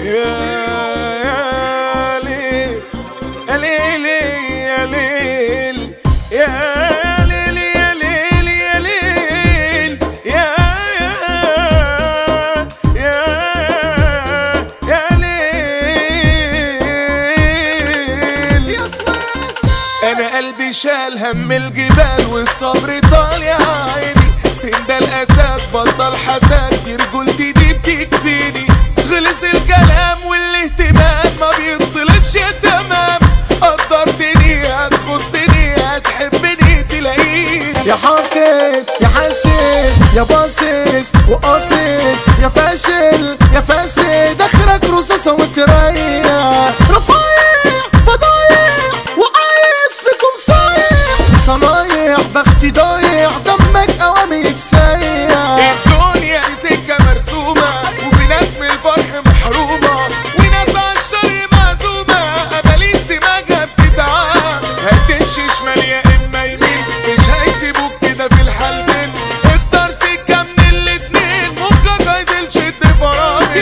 يا يا ليل يا ليل يا ليل يا ليل يا ليل يا ليل يا يا يا يا ليل انا قلبي شال هم الجبال والصبر طال يا عيني سند الاسد بطل حسد دي رجولتي دي بتكفيني خلص الكلام والاهتمام ما بيطلبش تمام قدرتني هتخصني هتحبني تلاقيني يا حاطط يا حاسد يا باصص وقاصد يا فاشل يا فاسد اخرك رصاصة وتريح رفايع بضايع وعايز فيكم صايع صنايع بختي ضايع دمك اوامي سايع الدنيا دي سكة مرسومة وفي ناس من الفرح محرومة وناس عالشر معزومة أماليش دماغها بتتعب هتمشي شمال يا إما يمين مش هيسيبوك كده في الحالتين اختار سكة من الاتنين مخك هيدلشد فرامل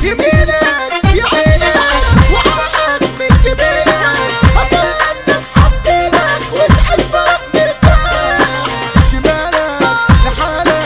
يمينك يا عينك وعرقك من جبينك هتلقى تسحب ايدك وتعيش فرق مرتاح شمالك لحالك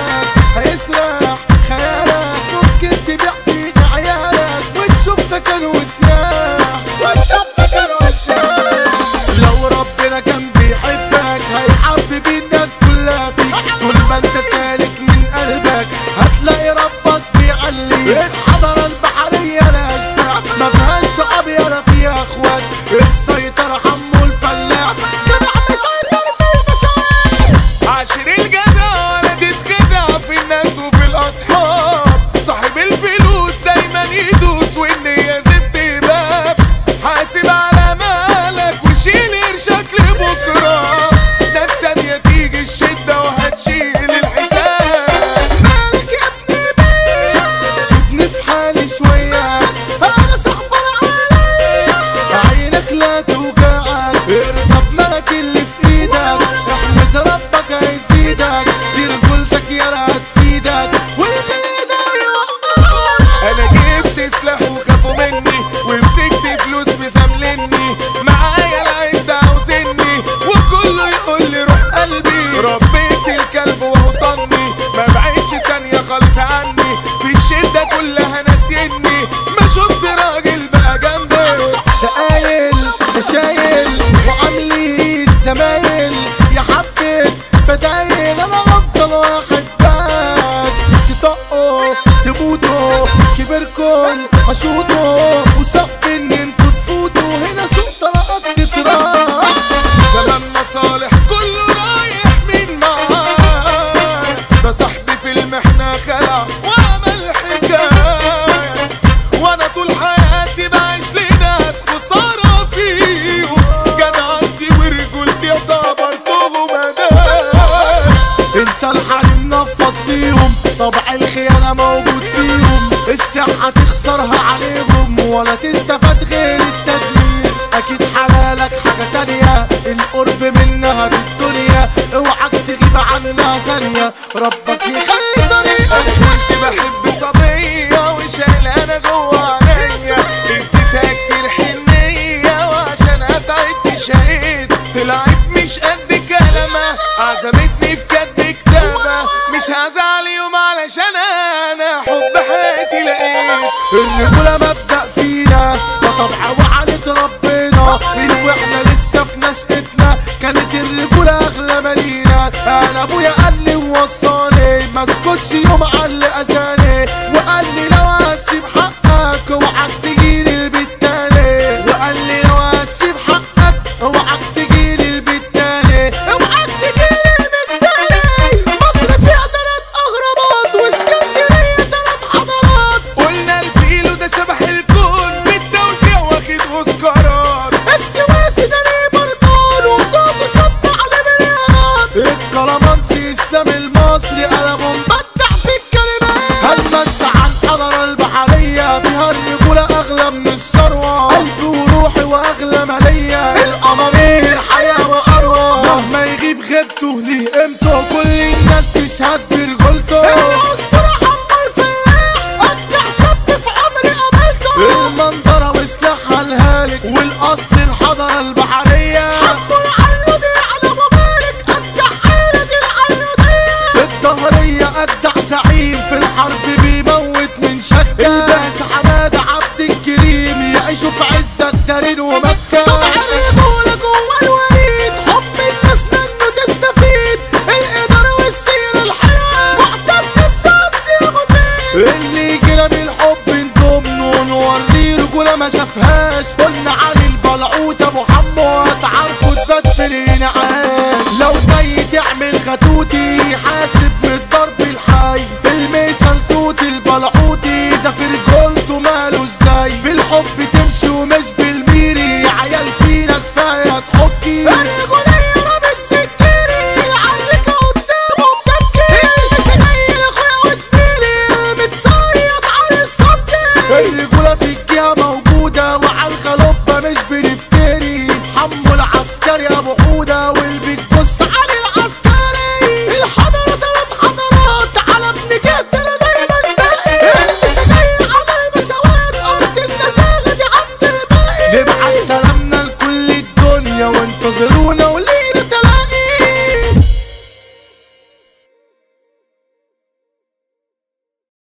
هيسرح خيالك ممكن تبيع فيك عيالك وتشوف مكان وسياح وتشوف مكان وسياح لو ربنا كان بيحبك هيحبب الناس كلها فيك طول ما انت سالك من قلبك هتلاقي ربك بيعليك الحضارة البحرية ناسنا ما فيهاش شعب يلا فيها اخوات السيطرة حمو الفلاح جدع مسيطر بالبشر عاشر الجدع ولا تتخدع في الناس وفي الاصحاب صاحب الفلوس دايما يدوس والنية زفت باب حاسب على مالك وشيل قرشك لبكره ناس ثانية تيجي الشدة وهتشيل الحساب مالك يا ابني بيا سيبني في حالي شوية أنا صعبان عليا عينك لا توجعك ارضى بملك اللي في ايدك احمد ربك هيزيدك دي رجولتك يا هتفيدك والغير ده يوقعك انا جبت سلاح وخافوا مني ومسكت فلوس مزاملني معايا العيب ده عاوزني وكله يقول لي روح قلبي ربيت الكلب وهوصلني ما بعيش ثانية خالص عني في الشدة كلها ناسيني ما شفت راجل بقى جنبي ده قايل ده شايل وعاملين زمايل يا حبة بدايل انا افضل واحد بس تطقوا تموتوا كبركم اشوطوا وصف ان انتوا تفوتوا هنا سوق طلقات تتراح زمان مصالح كله رايح من معاه ده صاحبي في المحنة خلع وعمل حكاية وانا طول حياتي بعيش لناس خسارة فيهم جدعنتي ورجولتي اعتبرتهم أداة انسى الحريم نفض بيهم طبع الخيانة موجود فيهم الصحة تخسرها عليهم ولا تستفاد غير التدمير اكيد حلالك حاجة تانية القرب منها بالدنيا اوعك تغيب عنها ثانية ربك يخلي طريقك انا كنت بحب صبية وشايل انا جوا عينيا نسيتها كتير حنية وعشان اتعبت شقيت طلعت مش قد كلامها عزمتني في كتب كتابة مش هزعل يوم علشان انا حب حياتي لقيت الرجولة مبدأ فينا ده طبع وعلة ربنا من واحنا لسه في نشأتنا كانت الرجولة أغلى مالينا أنا أبويا قال لي ووصاني ما اسكتش يوم على أذاني وقال لي لو هتسيب حقك اوعك تجيلي البيت تاني وقال لي لو هتسيب حقك اوعك تجيلي البيت تاني اوعك تجيلي البيت تاني مصر فيها تلات أهرامات واسكندرية تلات حضارات قلنا الفيلو ده شبح الكون في التوزيع واخد اوسكارات السواسي ده ليه برطان وصوته سمع لمليارات الكلامانسي اسلام المصري قلبه مبدع في الكلمات هنمس عن الحضارة البحرية فيها الرجولة أغلى من الثروة قلبي وروحي وأغلى مالية الأمامير حياة وأروى مهما يغيب غيبته ليه قيمته كل الناس تشهد برجولته الأسطورة حمار فلاح أبدع شاب في عمري قابلته الحرب بيموت من شكة الباس حمادة عبد الكريم يعيشوا في عزة الدارين ومكة طبعا الرجولة جوه الوريد حب الناس منه تستفيد الإدارة والسيرة الحلوة معتز الصف يا غزير اللي يجينا بالحب نضمنه نوريه رجولة ما شافهاش قلنا علي البلعوت ابو حمو هتعرفوا تبات في الانعاش لو جاي تعمل خاتوتي حاجة